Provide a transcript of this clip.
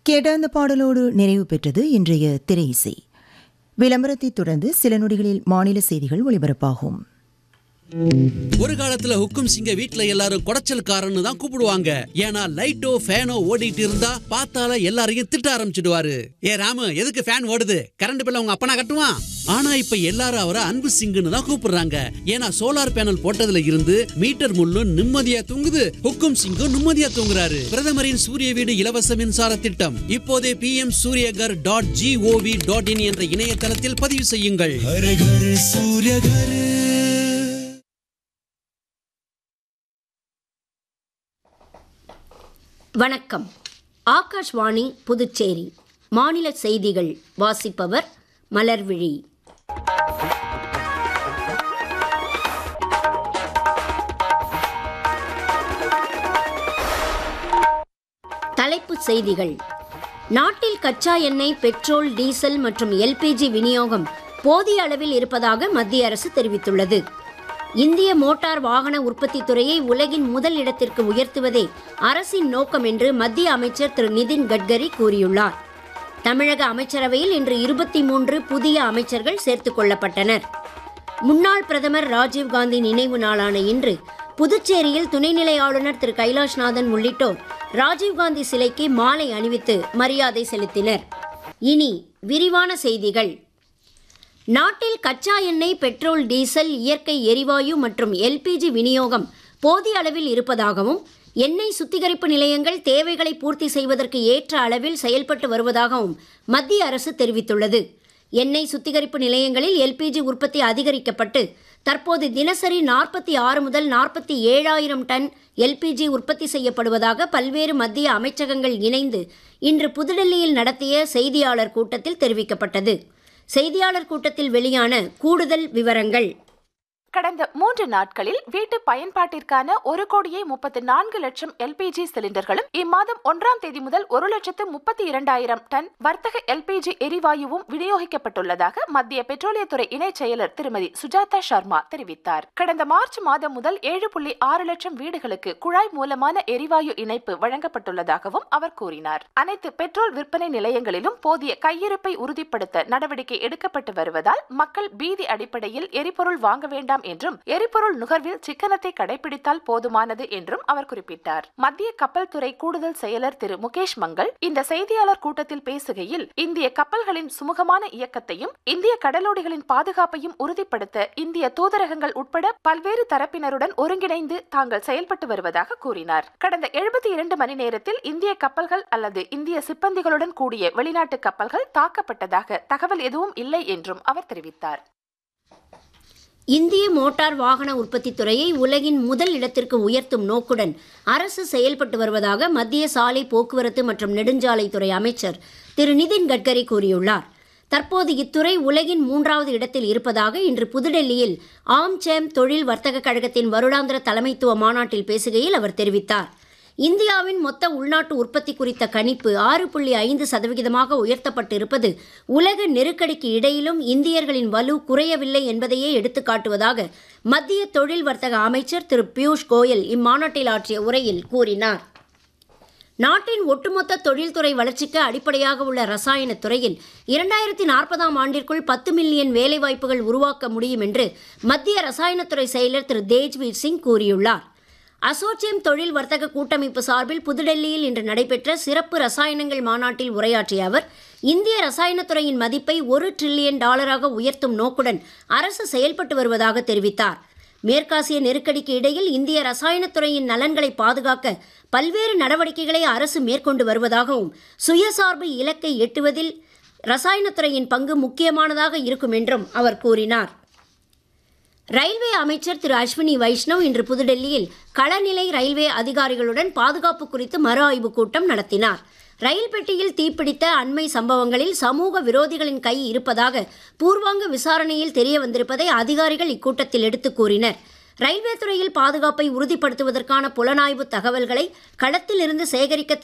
கேட்ட அந்த பாடலோடு நிறைவு பெற்றது இன்றைய திரை இசை விளம்பரத்தைத் தொடர்ந்து சில நொடிகளில் மாநில செய்திகள் ஒலிபரப்பாகும் ஒரு காலத்துல ஹுக்கும் சிங்க வீட்ல எல்லாரும் குடைச்சல்காரன்னு தான் கூப்பிடுவாங்க ஏன்னா லைட்டோ ஃபேனோ ஓடிட்டு இருந்தா பார்த்தால எல்லாரையும் திட்ட ஆரம்பிச்சிடுவாரு ஏ ராமு எதுக்கு ஃபேன் ஓடுது கரண்ட் பில்ல உங்க அப்பனா கட்டுவான் ஆனா இப்ப எல்லாரும் அவரை அன்பு சிங்குன்னு தான் கூப்பிடுறாங்க ஏன்னா சோலார் பேனல் போட்டதுல இருந்து மீட்டர் முள்ளும் நிம்மதியா தூங்குது ஹுக்கும் சிங்கும் நிம்மதியா தூங்குறாரு பிரதமரின் சூரிய வீடு இலவச மின்சார திட்டம் இப்போதே P M Suryaghar dot GOV dot in என்ற இணையதளத்தில் பதிவு செய்யுங்கள் हर घर सूर्य घर வணக்கம் ஆகாஷ்வாணி புதுச்சேரி மாநில செய்திகள் வாசிப்பவர் மலர்விழி தலைப்புச் செய்திகள் நாட்டில் கச்சா எண்ணெய் பெட்ரோல் டீசல் மற்றும் எல்பிஜி விநியோகம் போதிய அளவில் இருப்பதாக மத்திய அரசு தெரிவித்துள்ளது இந்திய மோட்டார் வாகன உற்பத்தி துறையை உலகின் முதல் இடத்திற்கு உயர்த்துவதே அரசின் நோக்கம் என்று மத்திய அமைச்சர் திரு நிதின் கட்கரி கூறியுள்ளார் தமிழக அமைச்சரவையில் இன்று இருபத்தி மூன்று புதிய அமைச்சர்கள் சேர்த்துக் கொள்ளப்பட்டனர் முன்னாள் பிரதமர் ராஜீவ்காந்தி நினைவு நாளான இன்று புதுச்சேரியில் துணைநிலை ஆளுநர் திரு கைலாஷ்நாதன் உள்ளிட்டோர் ராஜீவ்காந்தி சிலைக்கு மாலை அணிவித்து மரியாதை செலுத்தினர் இனி விரிவான செய்திகள் நாட்டில் கச்சா எண்ணெய் பெட்ரோல் டீசல் இயற்கை எரிவாயு மற்றும் எல்பிஜி விநியோகம் போதிய அளவில் இருப்பதாகவும் எண்ணெய் சுத்திகரிப்பு நிலையங்கள் தேவைகளை பூர்த்தி செய்வதற்கு ஏற்ற அளவில் செயல்பட்டு வருவதாகவும் மத்திய அரசு தெரிவித்துள்ளது எண்ணெய் சுத்திகரிப்பு நிலையங்களில் எல்பிஜி உற்பத்தி அதிகரிக்கப்பட்டு தற்போது தினசரி நாற்பத்தி ஆறு முதல் நாற்பத்தி ஏழாயிரம் டன் எல்பிஜி உற்பத்தி செய்யப்படுவதாக பல்வேறு மத்திய அமைச்சகங்கள் இணைந்து இன்று புதுடெல்லியில் நடத்திய செய்தியாளர் கூட்டத்தில் தெரிவிக்கப்பட்டது செய்தியாளர் கூட்டத்தில் வெளியான கூடுதல் விவரங்கள் கடந்த மூன்று நாட்களில் வீட்டு பயன்பாட்டிற்கான ஒரு கோடியே முப்பத்தி நான்கு லட்சம் எல்பிஜி சிலிண்டர்களும் இம்மாதம் ஒன்றாம் தேதி முதல் ஒரு லட்சத்து முப்பத்தி இரண்டாயிரம் டன் வர்த்தக எல்பிஜி எரிவாயுவும் விநியோகிக்கப்பட்டுள்ளதாக மத்திய பெட்ரோலியத்துறை இணைச் செயலர் திருமதி சுஜாதா சர்மா தெரிவித்தார் கடந்த மார்ச் மாதம் முதல் ஏழு புள்ளி ஆறு லட்சம் வீடுகளுக்கு குழாய் மூலமான எரிவாயு இணைப்பு வழங்கப்பட்டுள்ளதாகவும் அவர் கூறினார் அனைத்து பெட்ரோல் விற்பனை நிலையங்களிலும் போதிய கையிருப்பை உறுதிப்படுத்த நடவடிக்கை எடுக்கப்பட்டு வருவதால் மக்கள் பீதி அடிப்படையில் எரிபொருள் வாங்க வேண்டாம் வேண்டாம் என்றும் எரிபொருள் நுகர்வில் சிக்கனத்தை கடைபிடித்தால் போதுமானது என்றும் அவர் குறிப்பிட்டார் மத்திய கப்பல் துறை கூடுதல் செயலர் திரு முகேஷ் மங்கள் இந்த செய்தியாளர் கூட்டத்தில் பேசுகையில் இந்திய கப்பல்களின் சுமூகமான இயக்கத்தையும் இந்திய கடலோடிகளின் பாதுகாப்பையும் உறுதிப்படுத்த இந்திய தூதரகங்கள் உட்பட பல்வேறு தரப்பினருடன் ஒருங்கிணைந்து தாங்கள் செயல்பட்டு வருவதாக கூறினார் கடந்த எழுபத்தி இரண்டு மணி நேரத்தில் இந்திய கப்பல்கள் அல்லது இந்திய சிப்பந்திகளுடன் கூடிய வெளிநாட்டு கப்பல்கள் தாக்கப்பட்டதாக தகவல் எதுவும் இல்லை என்றும் அவர் தெரிவித்தார் இந்திய மோட்டார் வாகன உற்பத்தி துறையை உலகின் முதல் இடத்திற்கு உயர்த்தும் நோக்குடன் அரசு செயல்பட்டு வருவதாக மத்திய சாலை போக்குவரத்து மற்றும் நெடுஞ்சாலைத்துறை அமைச்சர் திரு நிதின் கட்கரி கூறியுள்ளார் தற்போது இத்துறை உலகின் மூன்றாவது இடத்தில் இருப்பதாக இன்று புதுடெல்லியில் ஆம்சேம் தொழில் வர்த்தக கழகத்தின் வருடாந்திர தலைமைத்துவ மாநாட்டில் பேசுகையில் அவர் தெரிவித்தார் இந்தியாவின் மொத்த உள்நாட்டு உற்பத்தி குறித்த கணிப்பு ஆறு புள்ளி ஐந்து சதவிகிதமாக உயர்த்தப்பட்டு இருப்பது உலக நெருக்கடிக்கு இடையிலும் இந்தியர்களின் வலு குறையவில்லை என்பதையே எடுத்துக்காட்டுவதாக மத்திய தொழில் வர்த்தக அமைச்சர் திரு பியூஷ் கோயல் இம்மாநாட்டில் ஆற்றிய உரையில் கூறினார் நாட்டின் ஒட்டுமொத்த தொழில்துறை வளர்ச்சிக்கு அடிப்படையாக உள்ள ரசாயன துறையில் இரண்டாயிரத்தி நாற்பதாம் ஆண்டிற்குள் பத்து மில்லியன் வேலைவாய்ப்புகள் உருவாக்க முடியும் என்று மத்திய ரசாயனத்துறை செயலர் திரு தேஜ்வீர் சிங் கூறியுள்ளார் அசோச்சேம் தொழில் வர்த்தக கூட்டமைப்பு சார்பில் புதுடெல்லியில் இன்று நடைபெற்ற சிறப்பு ரசாயனங்கள் மாநாட்டில் உரையாற்றிய அவர் இந்திய ரசாயனத்துறையின் மதிப்பை ஒரு டிரில்லியன் டாலராக உயர்த்தும் நோக்குடன் அரசு செயல்பட்டு வருவதாக தெரிவித்தார் மேற்காசிய நெருக்கடிக்கு இடையில் இந்திய ரசாயனத்துறையின் நலன்களை பாதுகாக்க பல்வேறு நடவடிக்கைகளை அரசு மேற்கொண்டு வருவதாகவும் சுயசார்பு இலக்கை எட்டுவதில் ரசாயனத்துறையின் பங்கு முக்கியமானதாக இருக்கும் என்றும் அவர் கூறினார் ரயில்வே அமைச்சர் திரு அஸ்வினி வைஷ்ணவ் இன்று புதுடெல்லியில் களநிலை ரயில்வே அதிகாரிகளுடன் பாதுகாப்பு குறித்து மறு ஆய்வுக் கூட்டம் நடத்தினார் ரயில் பெட்டியில் தீப்பிடித்த அண்மை சம்பவங்களில் சமூக விரோதிகளின் கை இருப்பதாக பூர்வாங்க விசாரணையில் தெரிய வந்திருப்பதை அதிகாரிகள் இக்கூட்டத்தில் எடுத்துக் கூறினர் ரயில்வே துறையில் பாதுகாப்பை உறுதிப்படுத்துவதற்கான புலனாய்வு தகவல்களை களத்தில் இருந்து சேகரிக்க